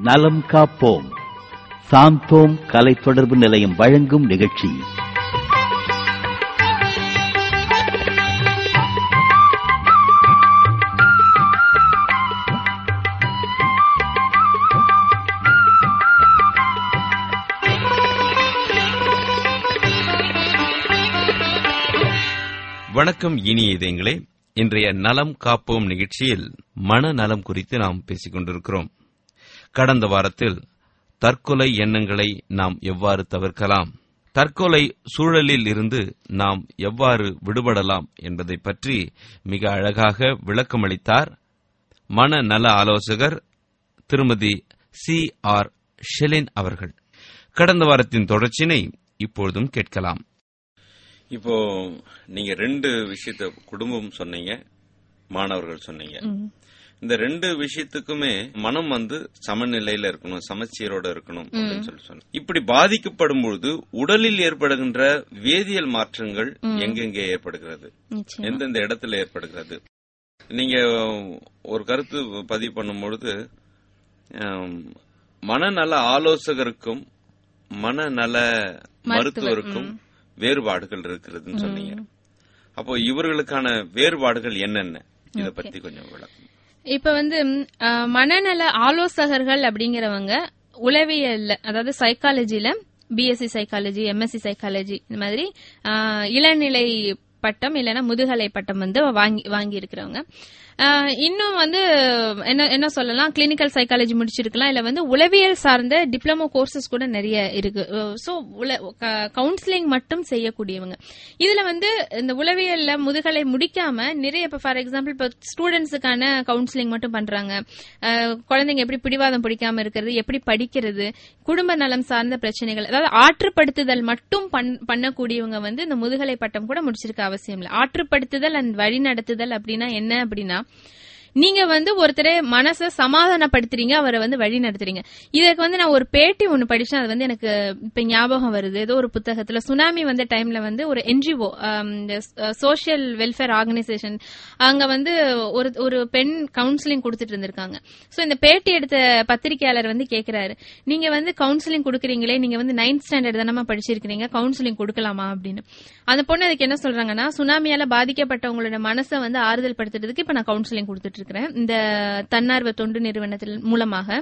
நலம் காப்போம் சாந்தோம் கலை தொடர்பு நிலையம் வழங்கும் நிகழ்ச்சி வணக்கம் இனிய இதயங்களே இன்றைய நலம் காப்போம் நிகழ்ச்சியில் மனநலம் குறித்து நாம் பேசிக் கொண்டிருக்கிறோம் கடந்த வாரத்தில் தற்கொலை எண்ணங்களை நாம் எவ்வாறு தவிர்க்கலாம் தற்கொலை சூழலில் இருந்து நாம் எவ்வாறு விடுபடலாம் என்பதை பற்றி மிக அழகாக விளக்கமளித்தார் மனநல ஆலோசகர் திருமதி சி ஆர் ஷெலின் அவர்கள் கடந்த வாரத்தின் தொடர்ச்சினை இப்பொழுதும் கேட்கலாம் இப்போ நீங்க ரெண்டு விஷயத்த குடும்பம் சொன்னீங்க மாணவர்கள் சொன்னீங்க இந்த ரெண்டு விஷயத்துக்குமே மனம் வந்து சமநிலையில இருக்கணும் சமச்சீரோட இருக்கணும் அப்படின்னு சொல்லி சொன்னேன் இப்படி பாதிக்கப்படும் பொழுது உடலில் ஏற்படுகின்ற வேதியியல் மாற்றங்கள் எங்கெங்கே ஏற்படுகிறது நிச்சயம் எந்தெந்த இடத்துல ஏற்படுகிறது நீங்க ஒரு கருத்து பதிவு பண்ணும் பொழுது ஆம், மனநல ஆலோசகருக்கும் மனநல மருத்துவருக்கும் வேறுபாடுகள் இருக்கிறதுன்னு சொன்னீங்க அப்போ இவர்களுக்கான வேறுபாடுகள் என்னென்ன இத பத்தி கொஞ்சம் விளக்கம் இப்ப வந்து ம், ஆ, மனநல ஆலோசகர்கள் அப்படிங்கிறவங்க உளவியல்ல அதாவது சைக்காலஜில பிஎஸ்சி சைக்காலஜி எம்எஸ்சி சைக்காலஜி இந்த மாதிரி ஆ, இளநிலை பட்டம் இல்லைன்னா முதுகலை பட்டம் வந்து வாங்கி வாங்கி இருக்கிறவங்க இன்னும் வந்து என்ன என்ன சொல்லலாம் கிளினிக்கல் சைக்காலஜி முடிச்சிருக்கலாம் இல்ல வந்து உளவியல் சார்ந்த டிப்ளமோ கோர்சஸ் கூட நிறைய இருக்கு சோ கவுன்சிலிங் மட்டும் செய்யக்கூடியவங்க இதுல வந்து இந்த உளவியல்ல முதுகலை முடிக்காம நிறைய இப்ப ஃபார் எக்ஸாம்பிள் இப்ப ஸ்டூடெண்ட்ஸுக்கான கவுன்சிலிங் மட்டும் பண்றாங்க அஹ், குழந்தைங்க எப்படி பிடிவாதம் பிடிக்காம இருக்கிறது எப்படி படிக்கிறது குடும்ப நலம் சார்ந்த பிரச்சனைகள் அதாவது ஆற்றுப்படுத்துதல் மட்டும் பண்- பண்ணக்கூடியவங்க வந்து இந்த முதுகலை பட்டம் கூட முடிச்சிருக்க அவசியம் இல்லை ஆற்றுப்படுத்துதல் அண்ட் வழி நடத்துதல் அப்படின்னா என்ன அப்படின்னா நீங்க வந்து ஒருத்தரை மனசை சமாதானப்படுத்துறீங்க அவரை வந்து வழி நடத்துறீங்க இதற்கு வந்து நான் ஒரு பேட்டி ஒன்னு படிச்சேன் அது வந்து எனக்கு இப்ப ஞாபகம் வருது ஏதோ ஒரு புத்தகத்துல சுனாமி வந்த டைம்ல வந்து ஒரு என்ஜிஓ சோஷியல் வெல்ஃபேர் ஆர்கனைசேஷன் அங்க வந்து ஒரு ஒரு பெண் கவுன்சிலிங் கொடுத்துட்டு இருந்திருக்காங்க சோ இந்த பேட்டி எடுத்த பத்திரிகையாளர் வந்து கேக்குறாரு நீங்க வந்து கவுன்சிலிங் கொடுக்குறீங்களே நீங்க வந்து நைன்த் ஸ்டாண்டர்ட் தானமா படிச்சிருக்கீங்க கவுன்சிலிங் கொடுக்கலாமா அப்படின்னு அந்த பொண்ணு அதுக்கு என்ன சொல்றாங்கன்னா சுனாமியால பாதிக்கப்பட்டவங்களோட மனசை வந்து ஆறுதல் படுத்துறதுக்கு இப்ப நான் கவுன்சிலிங் கொடுத்துட்டு இருக்கிறேன் இந்த தன்னார்வ தொண்டு நிறுவனத்தில் மூலமாக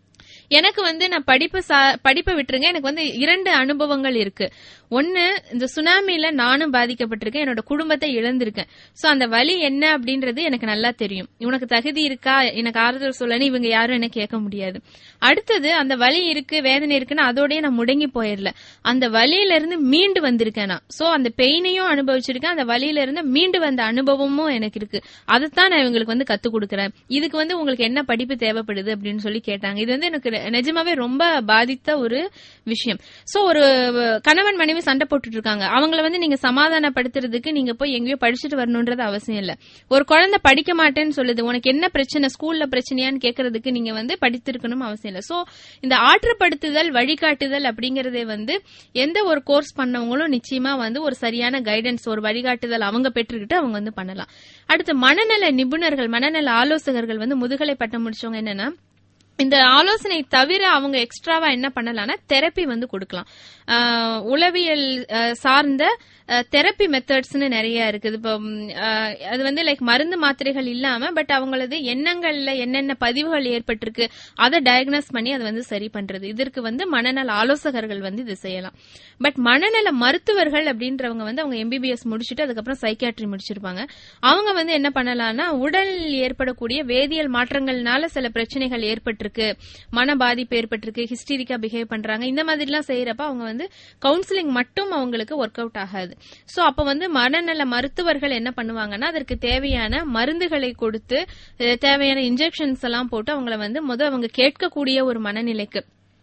எனக்கு வந்து நான் படிப்பு சா- படிப்பை விட்டுருங்க எனக்கு வந்து இரண்டு அனுபவங்கள் இருக்கு ஒன்னு இந்த சுனாமில நானும் பாதிக்கப்பட்டிருக்கேன் என்னோட குடும்பத்தை இழந்திருக்கேன் சோ அந்த வலி என்ன அப்படின்றது எனக்கு நல்லா தெரியும் உனக்கு தகுதி இருக்கா எனக்கு ஆறுதல் சொல்லணும் இவங்க யாரும் என்ன கேட்க முடியாது அடுத்தது அந்த வலி இருக்கு வேதனை இருக்குன்னு அதோடய நான் முடங்கி போயிடல அந்த வலியில இருந்து மீண்டு வந்திருக்கேன் நான் சோ அந்த பெயினையும் அனுபவிச்சிருக்கேன் அந்த வலியில இருந்து மீண்டு வந்த அனுபவமும் எனக்கு இருக்கு அதைத்தான் நான் இவங்களுக்கு வந்து கத்து கொடுக்கறேன் இதுக்கு வந்து உங்களுக்கு என்ன படிப்பு தேவைப்படுது அப்படின்னு சொல்லி கேட்டாங்க இது வந்து எனக்கு நிஜமாவே ரொம்ப பாதித்த ஒரு விஷயம் சோ ஒரு கணவன் மனைவி சண்டை போட்டுட்டு இருக்காங்க அவங்கள வந்து நீங்க சமாதானப்படுத்துறதுக்கு நீங்க போய் எங்கேயோ படிச்சுட்டு வரணும்ன்றது அவசியம் இல்ல ஒரு குழந்தை படிக்க மாட்டேன்னு சொல்லுது உனக்கு என்ன பிரச்சனை ஸ்கூல்ல பிரச்சனையான்னு கேக்குறதுக்கு நீங்க வந்து படித்திருக்கணும் அவசியம் இல்ல சோ இந்த ஆற்றுப்படுத்துதல் வழிகாட்டுதல் அப்படிங்கறதே வந்து எந்த ஒரு கோர்ஸ் பண்ணவங்களும் நிச்சயமா வந்து ஒரு சரியான கைடன்ஸ் ஒரு வழிகாட்டுதல் அவங்க பெற்றுக்கிட்டு அவங்க வந்து பண்ணலாம் அடுத்து மனநல நிபுணர்கள் மனநல ஆலோசகர்கள் வந்து முதுகலை பட்டம் முடிச்சவங்க என்னன்னா இந்த ஆலோசனை தவிர அவங்க எக்ஸ்ட்ராவா என்ன பண்ணலாம்னா தெரப்பி வந்து கொடுக்கலாம் ஆஹ் உளவியல் ஆஹ் சார்ந்த தெரப்பி மெத்தட்ஸ்னு நிறைய இருக்குது இப்போ ம், ஆஹ் அது வந்து லைக் மருந்து மாத்திரைகள் இல்லாம பட் அவங்களது எண்ணங்கள்ல என்னென்ன பதிவுகள் ஏற்பட்டிருக்கு அதை டயக்னோஸ் பண்ணி அதை வந்து சரி பண்றது இதற்கு வந்து மனநல ஆலோசகர்கள் வந்து இது செய்யலாம் பட் மனநல மருத்துவர்கள் அப்படின்றவங்க வந்து அவங்க எம்பிபிஎஸ் முடிச்சுட்டு அதுக்கப்புறம் சைக்கியாட்ரி முடிச்சிருப்பாங்க அவங்க வந்து என்ன பண்ணலாம்னா உடல் ஏற்படக்கூடிய வேதியியல் மாற்றங்கள்னால சில பிரச்சனைகள் ஏற்பட்டிருக்கு மன பாதிப்பு ஏற்பட்டிருக்கு ஹிஸ்டீரிக்கா பிஹேவ் பண்றாங்க இந்த மாதிரிலாம் செய்யறப்ப அவங்க வந்து கவுன்சிலிங் மட்டும் அவங்களுக்கு ஒர்க் அவுட் ஆகாது சோ அப்ப வந்து மனநல மருத்துவர்கள் என்ன பண்ணுவாங்கன்னா அதற்கு தேவையான மருந்துகளை கொடுத்து அஹ், தேவையான இன்ஜெக்ஷன்ஸ் எல்லாம் போட்டு அவங்கள வந்து முத அவங்க கேட்கக்கூடிய ஒரு மனநிலைக்கு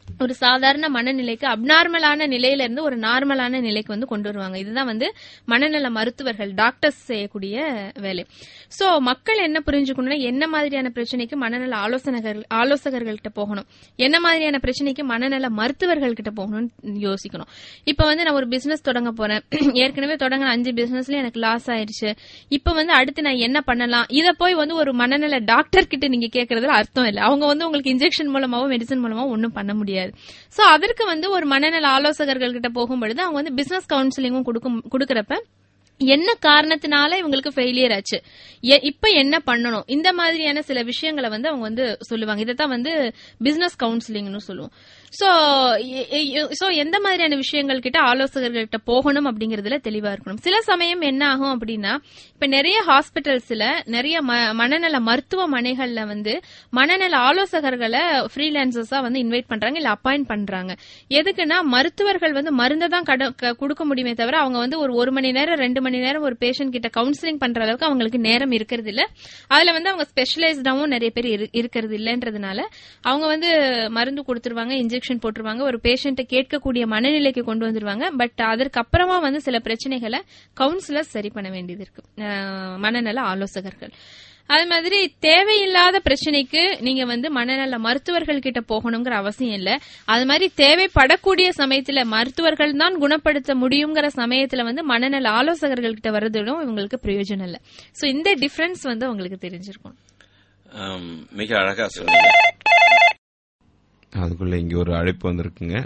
ஒரு சாதாரண மனநிலைக்கு அப்நார்மலான நிலையில இருந்து ஒரு நார்மலான நிலைக்கு வந்து கொண்டு வருவாங்க இதுதான் வந்து மனநல மருத்துவர்கள் டாக்டர்ஸ் செய்யக்கூடிய வேலை சோ மக்கள் என்ன புரிஞ்சுக்கணும்னா என்ன மாதிரியான பிரச்சனைக்கு மனநல ஆலோசகர்கள் ஆலோசகர்கள்ட்ட போகணும் என்ன மாதிரியான பிரச்சனைக்கு மனநல மருத்துவர்கள் கிட்ட போகணும்னு யோசிக்கணும் இப்ப வந்து நான் ஒரு பிசினஸ் தொடங்க போறேன் ஏற்கனவே தொடங்கின அஞ்சு பிசினஸ்ல எனக்கு லாஸ் ஆயிருச்சு இப்ப வந்து அடுத்து நான் என்ன பண்ணலாம் இத போய் வந்து ஒரு மனநல டாக்டர் கிட்ட நீங்க கேக்குறதுல அர்த்தம் இல்ல அவங்க வந்து உங்களுக்கு இன்ஜெக்ஷன் மூலமாவோ மெடிசன் மூலமாவோ ஒன்றும் பண்ண முடியாது சோ அதற்கு வந்து ஒரு மனநல ஆலோசகர்கள் கிட்ட போகும்பொழுது அவங்க வந்து பிசினஸ் கவுன்சிலிங்கும் கொடுக்கும் கொடுக்கறப்ப என்ன காரணத்தினால இவங்களுக்கு ஃபெயிலியர் ஆச்சு எ- இப்ப என்ன பண்ணணும் இந்த மாதிரியான சில விஷயங்களை வந்து அவங்க வந்து சொல்லுவாங்க இதைத்தான் வந்து பிசினஸ் கவுன்சிலிங்னு சொல்லுவோம் சோ சோ எந்த மாதிரியான விஷயங்கள் கிட்ட ஆலோசகர்கள்ட்ட போகணும் அப்படிங்கறதுல தெளிவா இருக்கணும் சில சமயம் என்ன ஆகும் அப்படின்னா இப்ப நிறைய ஹாஸ்பிட்டல்ஸ்ல நிறைய ம- மனநல மருத்துவமனைகள்ல வந்து மனநல ஆலோசகர்களை ஃப்ரீலான்சர்ஸா வந்து இன்வைட் பண்றாங்க இல்ல அப்பாயிண்ட் பண்றாங்க எதுக்குன்னா மருத்துவர்கள் வந்து மருந்தை தான் கட- க- கொடுக்க முடியுமே தவிர அவங்க வந்து ஒரு ஒரு மணி நேரம் ரெண்டு மணி நேரம் ஒரு பேஷண்ட் கிட்ட கவுன்சிலிங் பண்ற அளவுக்கு அவங்களுக்கு நேரம் இருக்கிறது இல்ல அதுல வந்து அவங்க ஸ்பெஷலைஸ்டாவும் நிறைய பேர் இரு- இருக்கிறது இல்லன்றதுனால அவங்க வந்து மருந்து கொடுத்துருவாங்க இன்ஜெக்ஷன் போட்டுருவாங்க ஒரு பேஷண்ட்டை கேட்கக்கூடிய மனநிலைக்கு கொண்டு வந்துருவாங்க பட் அதற்கு அப்புறமா வந்து சில பிரச்சனைகளை கவுன்சிலர் சரி பண்ண வேண்டியது இருக்கு அஹ் மனநல ஆலோசகர்கள் அது மாதிரி தேவையில்லாத பிரச்சனைக்கு நீங்க வந்து மனநல மருத்துவர்கள் கிட்ட போகணுங்கிற அவசியம் இல்ல அது மாதிரி தேவைப்படக்கூடிய சமயத்துல மருத்துவர்கள் தான் குணப்படுத்த முடியுங்கிற சமயத்துல வந்து மனநல ஆலோசகர்கள் கிட்ட வர்றதுடும் இவங்களுக்கு பிரயோஜனம் இல்ல சோ இந்த டிஃபரன்ஸ் வந்து உங்களுக்கு தெரிஞ்சிருக்கும் ஆம், மிக அழகா சொன்னீங்க அதுக்குள்ள இங்க ஒரு அழைப்பு வந்திருக்குங்க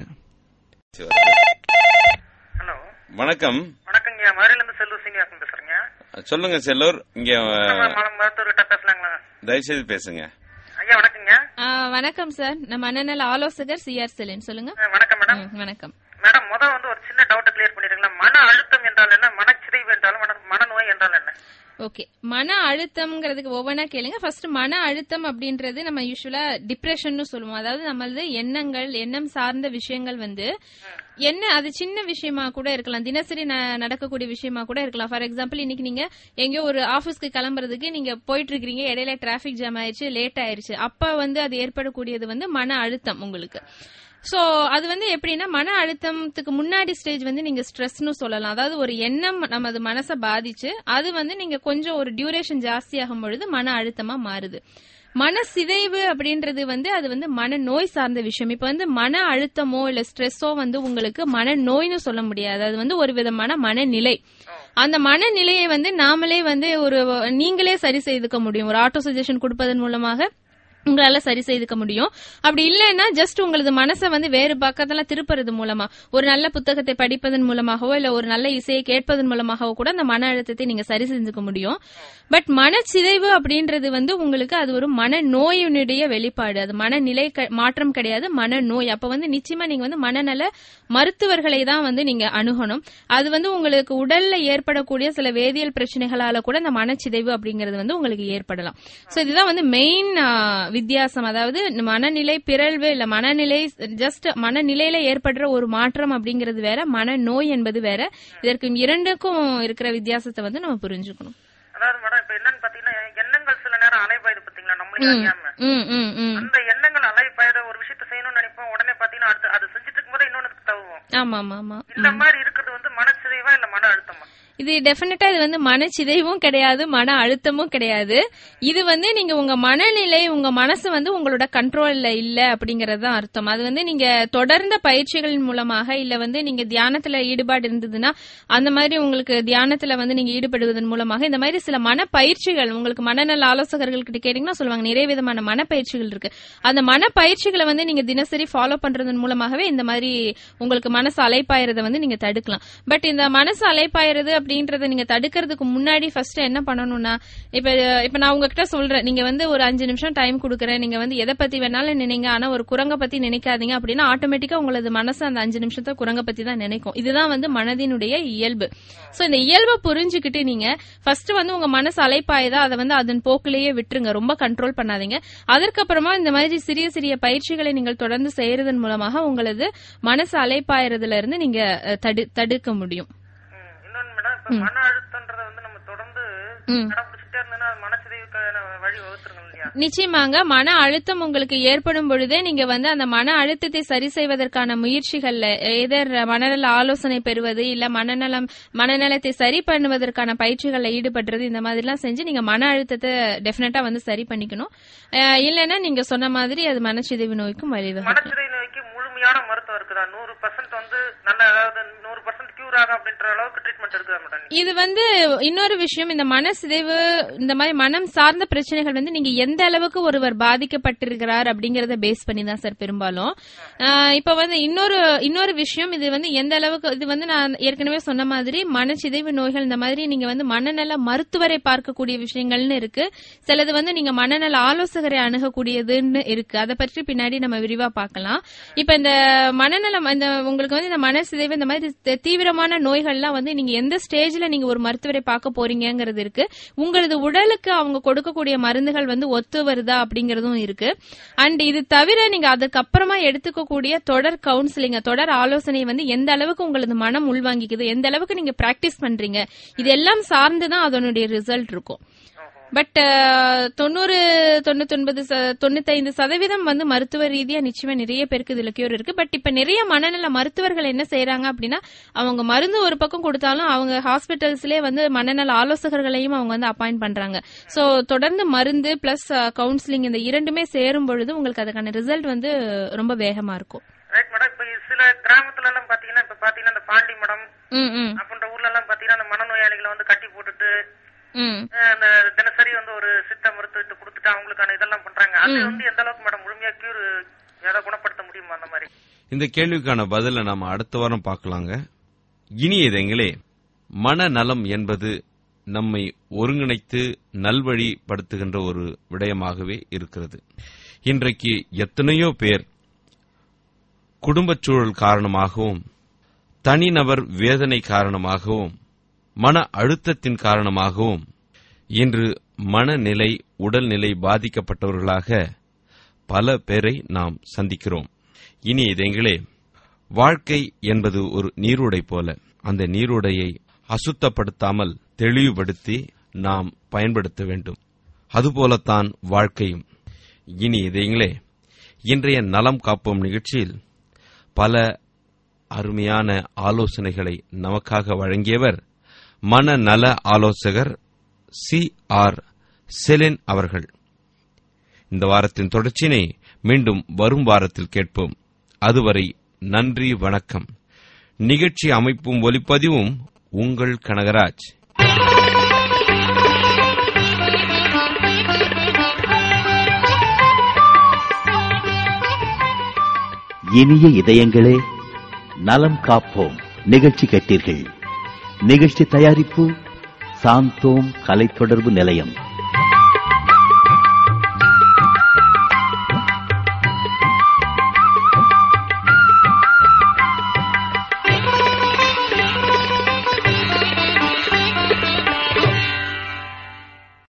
ஹலோ வணக்கம் வணக்கங்க மதுரையிலிருந்து செல்லூர் சீனிவாசன் பேசுறேங்க சொல்லுங்க செல்லூர் இங்க நம்ம மலம் மருத்துவர்கிட்ட பேசலாங்களா தயவுசெய்து பேசுங்க ஐயா வணக்கங்க ஆ, வணக்கம் சார் நான் மனநல ஆலோசகர் சிஆர் செலின் சொல்லுங்க ஆ, வணக்கம் மேடம் ம், வணக்கம் மேடம் முத வந்து ஒரு சின்ன டவுட் கிளியர் பண்ணிடுங்களா மன அழுத்தம் என்றால் என்ன மனச்சிதைவு என்றால் மன மனநோய் என்றால் என்ன ஓகே மன அழுத்தம்ங்கிறதுக்கு ஒவ்வொன்றா கேளுங்க ஃபர்ஸ்ட் மன அழுத்தம் அப்படின்றது நம்ம யூஸ்வலா டிப்ரெஷன் சொல்லுவோம் அதாவது நம்மளது எண்ணங்கள் எண்ணம் சார்ந்த விஷயங்கள் வந்து என்ன அது சின்ன விஷயமா கூட இருக்கலாம் தினசரி ந- நடக்கக்கூடிய விஷயமா கூட இருக்கலாம் ஃபார் எக்ஸாம்பிள் இன்னைக்கு நீங்க எங்கேயோ ஒரு ஆபீஸ்க்கு கிளம்புறதுக்கு நீங்க போயிட்டு இருக்கீங்க இடையில டிராபிக் ஜாம் ஆயிருச்சு லேட் ஆயிருச்சு அப்ப வந்து அது ஏற்படக்கூடியது வந்து மன அழுத்தம் உங்களுக்கு சோ அது வந்து எப்படின்னா மன அழுத்தத்துக்கு முன்னாடி ஸ்டேஜ் வந்து நீங்க ஸ்ட்ரெஸ்னு சொல்லலாம் அதாவது ஒரு எண்ணம் நமது மனசை பாதிச்சு அது வந்து நீங்க கொஞ்சம் ஒரு டியூரேஷன் ஜாஸ்தியாகும் பொழுது மன அழுத்தமா மாறுது மன சிதைவு அப்படின்றது வந்து அது வந்து மன நோய் சார்ந்த விஷயம் இப்ப வந்து மன அழுத்தமோ இல்ல ஸ்ட்ரெஸ்ஸோ வந்து உங்களுக்கு மன நோய்னு சொல்ல முடியாது அது வந்து ஒரு விதமான மனநிலை அந்த மனநிலையை வந்து நாமளே வந்து ஒரு நீங்களே சரி செய்துக்க முடியும் ஒரு ஆட்டோ சஜஷன் கொடுப்பதன் மூலமாக உங்களால சரி செய்துக்க முடியும் அப்படி இல்லைன்னா ஜஸ்ட் உங்களது மனசை வந்து வேறு பக்கத்துல திருப்புறது மூலமா ஒரு நல்ல புத்தகத்தை படிப்பதன் மூலமாகவோ இல்ல ஒரு நல்ல இசையை கேட்பதன் மூலமாகவோ கூட அந்த மன அழுத்தத்தை நீங்க சரி செஞ்சுக்க முடியும் பட் மனச்சிதைவு அப்படின்றது வந்து உங்களுக்கு அது ஒரு மன நோயினுடைய வெளிப்பாடு அது மனநிலை க- மாற்றம் கிடையாது மன நோய் அப்ப வந்து நிச்சயமா நீங்க வந்து மனநல மருத்துவர்களை தான் வந்து நீங்க அணுகணும் அது வந்து உங்களுக்கு உடல்ல ஏற்படக்கூடிய சில வேதியியல் பிரச்சனைகளால கூட இந்த மனச்சிதைவு அப்படிங்கிறது வந்து உங்களுக்கு ஏற்படலாம் சோ இதுதான் வந்து மெயின் வித்தியாசம் அதாவது இந்த மனநிலை பிறழ்வு இல்ல மனநிலை ஜஸ்ட் மனநிலையில ஏற்படுற ஒரு மாற்றம் அப்படிங்கிறது வேற மனநோய் என்பது வேற இதற்கு இரண்டுக்கும் இருக்கிற வித்தியாசத்தை வந்து நம்ம புரிஞ்சுக்கணும் அதாவது மேடம் இப்ப என்னன்னு பாத்தீங்கன்னா எண்ணங்கள் சில நேரம் அலைபாயுது பாத்தீங்களா நம்மளே அறியாம ம் ம் ம் அந்த எண்ணங்கள் அலைபாயுற ஒரு விஷயத்த செய்யணும்னு நினைப்போம் உடனே பாத்தீங்கன்னா அடுத்து அது செஞ்சுட்டு இருக்கும்போது இன்னொன்னு தவுவோம் ஆமா ஆமா ஆமா இந்த மாதிரி இருக்கிறது வந்து மனச்சிதைவா இல்ல மன அழுத்தமா இது டெஃபினட்டா இது வந்து மனச்சிதைவும் கிடையாது மன அழுத்தமும் கிடையாது இது வந்து நீங்க உங்க மனநிலை உங்க மனசு வந்து உங்களோட கண்ட்ரோல்ல இல்ல அப்படிங்கறது தான் அர்த்தம் அது வந்து நீங்க தொடர்ந்த பயிற்சிகளின் மூலமாக இல்ல வந்து நீங்க தியானத்துல ஈடுபாடு இருந்ததுன்னா அந்த மாதிரி உங்களுக்கு தியானத்துல வந்து நீங்க ஈடுபடுவதன் மூலமாக இந்த மாதிரி சில மன பயிற்சிகள் உங்களுக்கு மனநல ஆலோசகர்கள் கிட்ட கேட்டீங்கன்னா சொல்லுவாங்க நிறைய விதமான மன பயிற்சிகள் இருக்கு அந்த மன பயிற்சிகளை வந்து நீங்க தினசரி ஃபாலோ பண்றதன் மூலமாகவே இந்த மாதிரி உங்களுக்கு மனசு அலைப்பாயறத வந்து நீங்க தடுக்கலாம் பட் இந்த மனசு அலைப்பாயறது அப்படின்றத நீங்க தடுக்கிறதுக்கு முன்னாடி ஃபர்ஸ்ட் என்ன பண்ணணும்னா இப்ப இப்ப நான் உங்ககிட்ட சொல்றேன் நீங்க வந்து ஒரு அஞ்சு நிமிஷம் டைம் கொடுக்குறேன் நீங்க வந்து எதை பத்தி வேணாலும் நினைங்க ஆனா ஒரு குரங்க பத்தி நினைக்காதீங்க அப்படின்னா ஆட்டோமேட்டிக்கா உங்களது மனசு அந்த அஞ்சு நிமிஷத்தை குரங்க பத்தி தான் நினைக்கும் இதுதான் வந்து மனதினுடைய இயல்பு சோ இந்த இயல்பை புரிஞ்சுக்கிட்டு நீங்க ஃபர்ஸ்ட் வந்து உங்க மனசு அலைப்பாயுதா அதை வந்து அதன் போக்கிலேயே விட்டுருங்க ரொம்ப கண்ட்ரோல் பண்ணாதீங்க அதற்கப்புறமா இந்த மாதிரி சிறிய சிறிய பயிற்சிகளை நீங்கள் தொடர்ந்து செய்யறதன் மூலமாக உங்களது மனசு அலைப்பாயறதுல இருந்து நீங்க அஹ், தடு- தடுக்க முடியும் ம், இன்னொன்னு மேடம் இப்ப மன அழுத்தம்ன்றத வந்து நம்ம தொடர்ந்து ம். கடைபிடிச்சிட்டே இருந்ததுன்னா அது மனச்சிதைவுக்கான வழி வகுத்துருங்க இல்லையா நிச்சயமாங்க மன அழுத்தம் உங்களுக்கு ஏற்படும் பொழுதே நீங்க வந்து அந்த மன அழுத்தத்தை சரி செய்வதற்கான முயற்சிகள்ல எதர் மனநல ஆலோசனை பெறுவது இல்ல மனநலம் மனநலத்தை சரி பண்ணுவதற்கான பயிற்சிகள்ல ஈடுபடுறது இந்த மாதிரி எல்லாம் செஞ்சு நீங்க மன அழுத்தத்தை டெஃபினட்டா வந்து சரி பண்ணிக்கணும் அஹ் இல்லைன்னா நீங்க சொன்ன மாதிரி அது மனச்சிதைவு நோய்க்கும் வழிவகுக்கும் மனச்சிதை நோய்க்கு முழுமையான மருத்துவம் இருக்குதா நூறு பர்சன்ட் வந்து நல்ல அதாவது நூறு பர்சன்ட் கியூர் ஆகும் அப்படின்ற அளவுக்கு ட்ரீட்மெண்ட் இருக்குதா மேடம் இது வந்து இன்னொரு விஷயம் இந்த மனசிதைவு இந்த மாதிரி மனம் சார்ந்த பிரச்சனைகள் வந்து நீங்க எந்த அளவுக்கு ஒருவர் பாதிக்கப்பட்டிருக்கிறார் அப்படிங்கறத பேஸ் பண்ணி தான் சார் பெரும்பாலும் ஆஹ் இப்ப வந்து இன்னொரு இன்னொரு விஷயம் இது வந்து எந்த அளவுக்கு இது வந்து நான் ஏற்கனவே சொன்ன மாதிரி மனச்சிதைவு நோய்கள் இந்த மாதிரி நீங்க வந்து மனநல மருத்துவரை பார்க்கக்கூடிய விஷயங்கள்னு இருக்கு சிலது வந்து நீங்க மனநல ஆலோசகரை அணுகக்கூடியதுன்னு இருக்கு அதை பற்றி பின்னாடி நம்ம விரிவா பார்க்கலாம் இப்ப இந்த மனநலம் இந்த உங்களுக்கு வந்து இந்த மனசிதைவு இந்த மாதிரி தி- தீவிரமான நோய்கள்லாம் வந்து நீங்க எந்த ஸ்டேஜ்ல நீங்க ஒரு மருத்துவரை பார்க்க போறீங்கங்கிறது இருக்கு உங்களது உடலுக்கு அவங்க கொடுக்கக்கூடிய மருந்துகள் வந்து ஒத்து வருதா அப்படிங்கறதும் இருக்கு அண்ட் இது தவிர நீங்க அதுக்கப்புறமா எடுத்துக்கக்கூடிய தொடர் கவுன்சிலிங் தொடர் ஆலோசனை வந்து எந்த அளவுக்கு உங்களது மனம் உள்வாங்கிக்குது எந்த அளவுக்கு நீங்க பிராக்டிஸ் பண்றீங்க இதெல்லாம் சார்ந்துதான் அதனுடைய ரிசல்ட் இருக்கும் பட் தொண்ணூறு தொண்ணூத்தொன்பது ச- தொண்ணூத்தைந்து சதவீதம் வந்து மருத்துவ ரீதியா நிச்சயமா நிறைய பேருக்கு இதுல கியூர் இருக்கு பட் இப்ப நிறைய மனநல மருத்துவர்கள் என்ன செய்யறாங்க அப்படின்னா அவங்க மருந்து ஒரு பக்கம் கொடுத்தாலும் அவங்க ஹாஸ்பிட்டல்ஸ்லயே வந்து மனநல ஆலோசகர்களையும் அவங்க வந்து அப்பாயிண்ட் பண்றாங்க சோ தொடர்ந்து மருந்து பிளஸ் கவுன்சிலிங் இந்த இரண்டுமே சேரும் பொழுது உங்களுக்கு அதுக்கான ரிசல்ட் வந்து ரொம்ப வேகமா இருக்கும் ரைட் மேடம் இப்ப சில கிராமத்துல எல்லாம் பாத்தீங்கன்னா இப்ப பாத்தீங்கன்னா இந்த பாண்டி மடம் ம் ம் அப்படின்ற ஊர்ல எல்லாம் பாத்தீங்கன்னா அந்த மனநோயாளிகளை வந்து கட்டி போட்டுட்டு ம் அஹ், அந்த தினசரி வந்து ஒரு சித்த மருத்துவத்தை கொடுத்துட்டு அவங்களுக்கான இதெல்லாம் பண்றாங்க அது வந்து எந்த அளவுக்கு மேடம் முழுமையா கியூர் ஏதாவது குணப்படுத்த முடியுமா அந்த மாதிரி இந்த கேள்விக்கான பதிலை நாம அடுத்த வாரம் பார்க்கலாங்க இனியதெங்களே மனநலம் என்பது நம்மை ஒருங்கிணைத்து நல்வழிப்படுத்துகின்ற ஒரு விடயமாகவே இருக்கிறது இன்றைக்கு எத்தனையோ பேர் குடும்பச் சூழல் காரணமாகவும் தனிநபர் வேதனை காரணமாகவும் மன அழுத்தத்தின் காரணமாகவும் இன்று மனநிலை உடல்நிலை பாதிக்கப்பட்டவர்களாக பல பேரை நாம் சந்திக்கிறோம் இனி இதெங்களே வாழ்க்கை என்பது ஒரு நீருடை போல அந்த நீருடையை அசுத்தப்படுத்தாமல் தெளிவுபடுத்தி நாம் பயன்படுத்த வேண்டும் அதுபோலத்தான் வாழ்க்கையும் இனி இதயங்களே இன்றைய நலம் காப்போம் நிகழ்ச்சியில் பல அருமையான ஆலோசனைகளை நமக்காக வழங்கியவர் மனநல ஆலோசகர் சி ஆர் செலின் அவர்கள் இந்த வாரத்தின் தொடர்ச்சியினை மீண்டும் வரும் வாரத்தில் கேட்போம் அதுவரை நன்றி வணக்கம் நிகழ்ச்சி அமைப்பும் ஒலிப்பதிவும் உங்கள் கனகராஜ் இனிய இதயங்களே நலம் காப்போம் நிகழ்ச்சி கேட்டீர்கள் நிகழ்ச்சி தயாரிப்பு சாந்தோம் கலை தொடர்பு நிலையம்